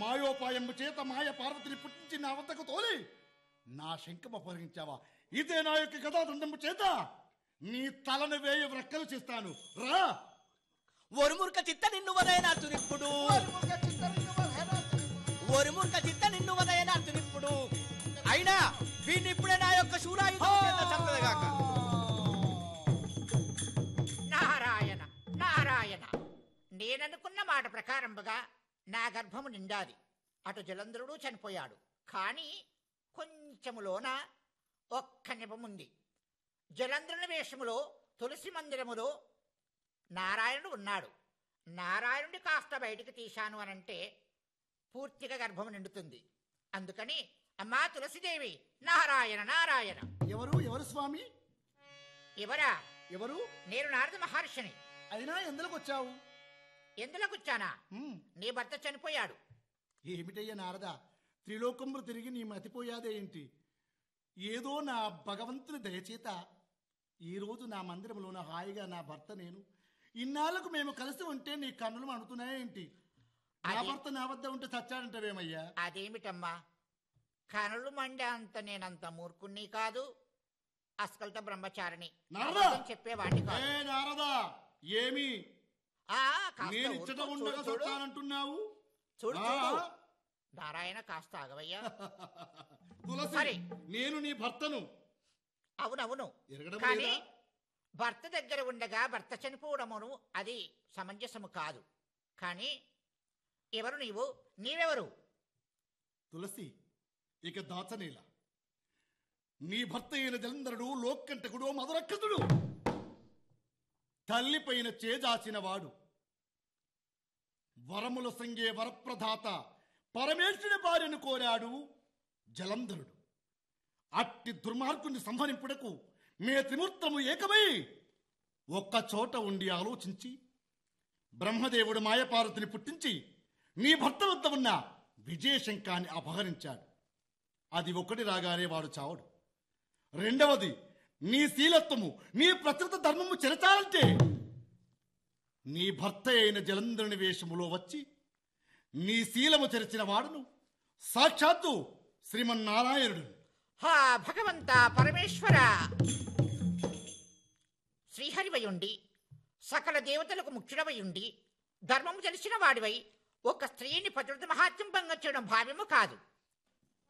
మాయోపాయము చేత మాయ పార్వతిని పుట్టించి నా వద్దకు తోలి నా శంఖం అపహరించావా ఇదే నా యొక్క గదాదండము చేత నీ తలను వేయ వ్రక్కలు చేస్తాను రా ఒరుముర్క చిత్త నిన్ను వదయనార్చునిప్పుడు ఒరుముర్క చిత్త నిన్ను వదయనార్చునిప్పుడు అయినా వీడినిప్పుడే నా యొక్క శూలాయుధం చేత చంపదగాక నారాయణ నారాయణ నేననుకున్న మాట ప్రకారంగా నా గర్భము నిండాది అటు జలంధ్రుడు చనిపోయాడు కానీ కొంచెములోన ఒక్క నిపముంది జలంధ్రుని వేషములో తులసి మందిరములో నారాయణుడు ఉన్నాడు నారాయణుడి కాస్త బయటికి తీశాను అనంటే పూర్తిగా గర్భము నిండుతుంది అందుకని అమ్మా తులసిదేవి నారాయణ నారాయణ ఎవరు ఎవరు స్వామి ఎవరా ఎవరు నేను నారద మహర్షిని అయినా ఎందులోకి వచ్చావు ఎందులో కూర్చానా హ్మ్, నీ భర్త చనిపోయాడు ఏమిటయ్యా నారద త్రిలోకములు తిరిగి నీ మతిపోయాదే ఏంటి ఏదో నా భగవంతుని దయచేత ఈరోజు నా మందిరంలోన హాయిగా నా భర్త నేను ఇన్నాళ్ళకు మేము కలిసి ఉంటే నీ కన్నులు మండుతున్నాయేంటి నా అది- భర్త నా వద్ద ఉంటే చచ్చాడంటవేమయ్యా అదేమిటమ్మా కనులు మండే అంత నేనంత మూర్ఖుణ్ణి కాదు అస్కల్త బ్రహ్మచారిని నారదా! అబద్ధం చెప్పేవాడిని కాదు ఏ నారదా ఏమి ఆ, కాస్త నేను ఊరుకో, ఇచ్చట చూడు, ఉండగా చూడు, చచ్చానంటున్నావు చూడు ఆ? చూడు నారాయణ కాస్త ఆగవయ్యా తులసి మరి. నేను నీ భర్తను అవునవును ఎరగడం కానీ లేదా? భర్త దగ్గర ఉండగా భర్త చనిపోవడమును అది సమంజసము కాదు కానీ ఎవరు నీవు నీవెవరు తులసి ఇక దాచనేల నీ భర్త అయిన జలంధరుడు లోక్కంటకుడు మధురక్కతుడు తల్లిపైన చేజాచిన వాడు వరముల సంగే వరప్రదాత పరమేశ్వరుని భార్యను కోరాడు జలంధరుడు అట్టి దుర్మార్గుని సంహరింపుటకు మే త్రిమూర్తము ఏకమై ఒక్క చోట ఉండి ఆలోచించి బ్రహ్మదేవుడు మాయపార్వతిని పుట్టించి నీ భర్త వద్ద ఉన్న విజయశంకాన్ని అపహరించాడు అది ఒకటి రాగానే వాడు చావడు రెండవది నీ శీలత్వము నీ ప్రకృత ధర్మము చెరచాలంటే నీ భర్త అయిన జలంధరుని వేషములో వచ్చి నీ శీలము చెరిచిన వాడును సాక్షాత్తు శ్రీమన్నారాయణుడు హా భగవంత పరమేశ్వర శ్రీహరివయుండి సకల దేవతలకు ముఖ్యుడవయుండి ధర్మము తెలిసిన వాడివై ఒక స్త్రీని పతివ్రత మహాత్యం భంగం చేయడం భావ్యము కాదు